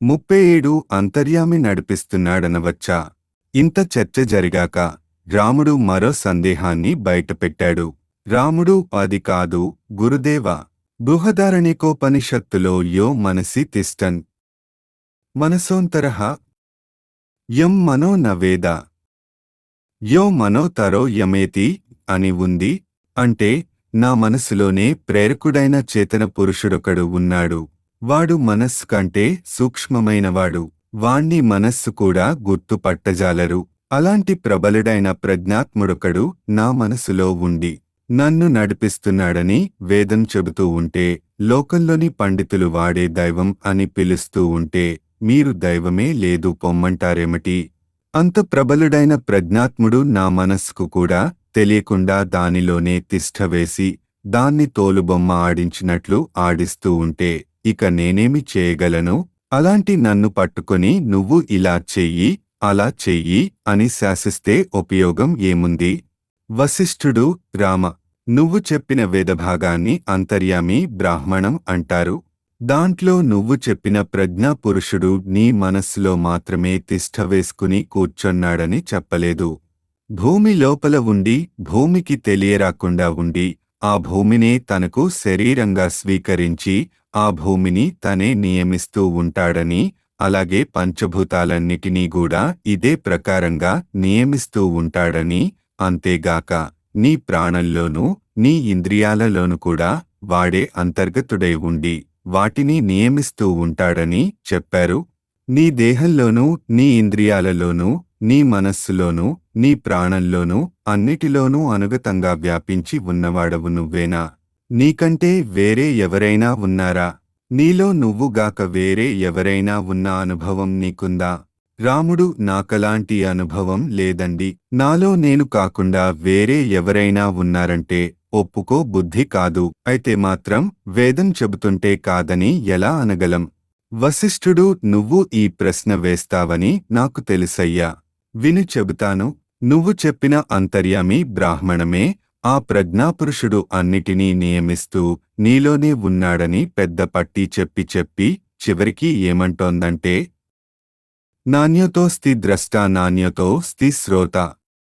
ముప్పై ఏడు అంతర్యామి నడిపిస్తున్నాడనవచ్చా ఇంత చర్చ జరిగాక రాముడు మరో సందేహాన్ని బయటపెట్టాడు రాముడు అది కాదు గురుదేవ బృహదారణికోపనిషత్తులో యో మనసి తిష్టన్ మనసోంతరః యం మనో నవేద యో మనోతరో యమేతి అని ఉంది అంటే నా మనసులోనే ప్రేరకుడైన చేతన పురుషుడొకడు ఉన్నాడు వాడు మనస్సు కంటే సూక్ష్మమైనవాడు వాణ్ణి మనస్సు కూడా గుర్తుపట్టజాలరు అలాంటి ప్రబలుడైన ప్రజ్ఞాత్ముడొకడు నా మనసులో ఉండి నన్ను నడిపిస్తున్నాడని వేదం చెబుతూ ఉంటే లోకంలోని పండితులు వాడే దైవం అని పిలుస్తూ ఉంటే మీరు దైవమే లేదు పొమ్మంటారేమిటి అంత ప్రబలుడైన ప్రజ్ఞాత్ముడు నా మనస్సుకు కూడా తెలియకుండా దానిలోనే తిష్టవేసి దాన్ని తోలుబొమ్మ ఆడించినట్లు ఆడిస్తూ ఉంటే ఇక నేనేమి చేయగలను అలాంటి నన్ను పట్టుకొని నువ్వు ఇలా చెయ్యి అలా చెయ్యి అని శాసిస్తే ఉపయోగం ఏముంది వశిష్ఠుడు రామ నువ్వు చెప్పిన వేదభాగాన్ని అంతర్యామి బ్రాహ్మణం అంటారు దాంట్లో నువ్వు చెప్పిన ప్రజ్ఞా పురుషుడు నీ మనస్సులో మాత్రమే తిష్ట వేసుకుని కూర్చొన్నాడని చెప్పలేదు భూమి లోపల ఉండి భూమికి తెలియరాకుండా ఉండి ఆ భూమినే తనకు శరీరంగా స్వీకరించి ఆ భూమిని తనే నియమిస్తూ ఉంటాడని అలాగే పంచభూతాలన్నిటినీ కూడా ఇదే ప్రకారంగా నియమిస్తూ ఉంటాడని అంతేగాక నీ ప్రాణంలోనూ నీ ఇంద్రియాలలోనూ కూడా వాడే అంతర్గతుడై ఉండి వాటిని నియమిస్తూ ఉంటాడని చెప్పారు నీ దేహంలోనూ నీ ఇంద్రియాలలోనూ నీ మనస్సులోనూ నీ ప్రాణంలోనూ అన్నిటిలోనూ అనుగతంగా వ్యాపించి ఉన్నవాడవు నువ్వేనా నీకంటే వేరే ఎవరైనా ఉన్నారా నీలో నువ్వుగాక వేరే ఎవరైనా ఉన్న అనుభవం నీకుందా రాముడు నాకలాంటి అనుభవం లేదండి నాలో నేను కాకుండా వేరే ఎవరైనా ఉన్నారంటే ఒప్పుకో బుద్ధి కాదు అయితే మాత్రం వేదం చెబుతుంటే కాదని ఎలా అనగలం వశిష్ఠుడు నువ్వు ఈ ప్రశ్న వేస్తావని నాకు తెలుసయ్యా విను చెబుతాను నువ్వు చెప్పిన అంతర్యామి బ్రాహ్మణమే ఆ ప్రజ్ఞాపురుషుడు అన్నిటినీ నియమిస్తూ నీలోనే ఉన్నాడని పెద్ద పట్టి చెప్పి చెప్పి చివరికి ఏమంటోందంటే నాణ్యతోస్తి ద్రష్ట నాణ్యతోస్తి శ్రోత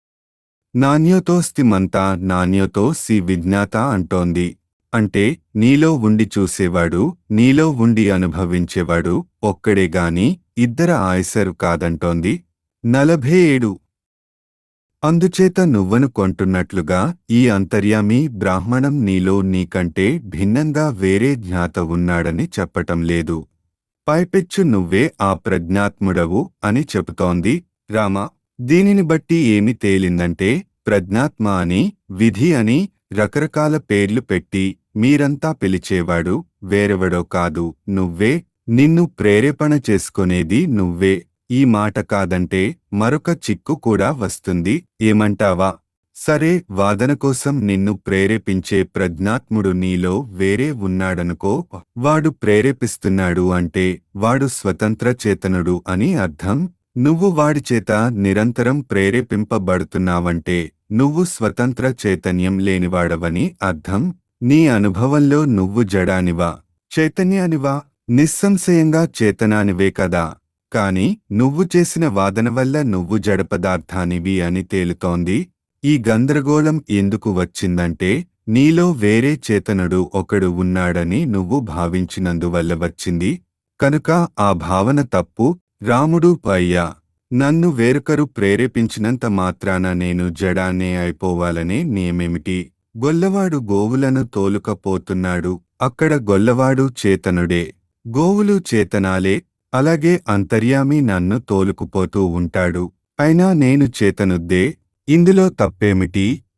నాణ్యతోస్తి మంతా నాణ్యతో సి విజ్ఞాత అంటోంది అంటే నీలో ఉండి చూసేవాడు నీలో ఉండి అనుభవించేవాడు ఒక్కడే గాని ఇద్దర ఆయసరు కాదంటోంది నలభై ఏడు అందుచేత నువ్వను కొంటున్నట్లుగా ఈ అంతర్యామి బ్రాహ్మణం నీలో నీకంటే భిన్నంగా వేరే జ్ఞాత ఉన్నాడని చెప్పటం లేదు పైపెచ్చు నువ్వే ఆ ప్రజ్ఞాత్ముడవు అని చెబుతోంది రామ దీనిని బట్టి ఏమి తేలిందంటే ప్రజ్ఞాత్మ అని విధి అని రకరకాల పేర్లు పెట్టి మీరంతా పిలిచేవాడు వేరెవడో కాదు నువ్వే నిన్ను ప్రేరేపణ చేసుకునేది నువ్వే ఈ మాట కాదంటే మరొక చిక్కు కూడా వస్తుంది ఏమంటావా సరే వాదన కోసం నిన్ను ప్రేరేపించే ప్రజ్ఞాత్ముడు నీలో వేరే ఉన్నాడనుకో వాడు ప్రేరేపిస్తున్నాడు అంటే వాడు స్వతంత్ర చేతనుడు అని అర్థం నువ్వు వాడి చేత నిరంతరం ప్రేరేపింపబడుతున్నావంటే నువ్వు స్వతంత్ర చైతన్యం లేనివాడవని అర్థం నీ అనుభవంలో నువ్వు జడానివా చైతన్యానివా నిస్సంశయంగా చేతనానివే కదా కాని నువ్వు చేసిన వాదన వల్ల నువ్వు జడ పదార్థానివి అని తేలుతోంది ఈ గందరగోళం ఎందుకు వచ్చిందంటే నీలో వేరే చేతనుడు ఒకడు ఉన్నాడని నువ్వు భావించినందువల్ల వచ్చింది కనుక ఆ భావన తప్పు రాముడు అయ్యా నన్ను వేరొకరు ప్రేరేపించినంత మాత్రాన నేను జడానే అయిపోవాలనే నియమేమిటి గొల్లవాడు గోవులను తోలుకపోతున్నాడు అక్కడ గొల్లవాడు చేతనుడే గోవులు చేతనాలే అలాగే అంతర్యామి నన్ను తోలుకుపోతూ ఉంటాడు అయినా నేను చేతనుద్దే ఇందులో తప్పేమిటి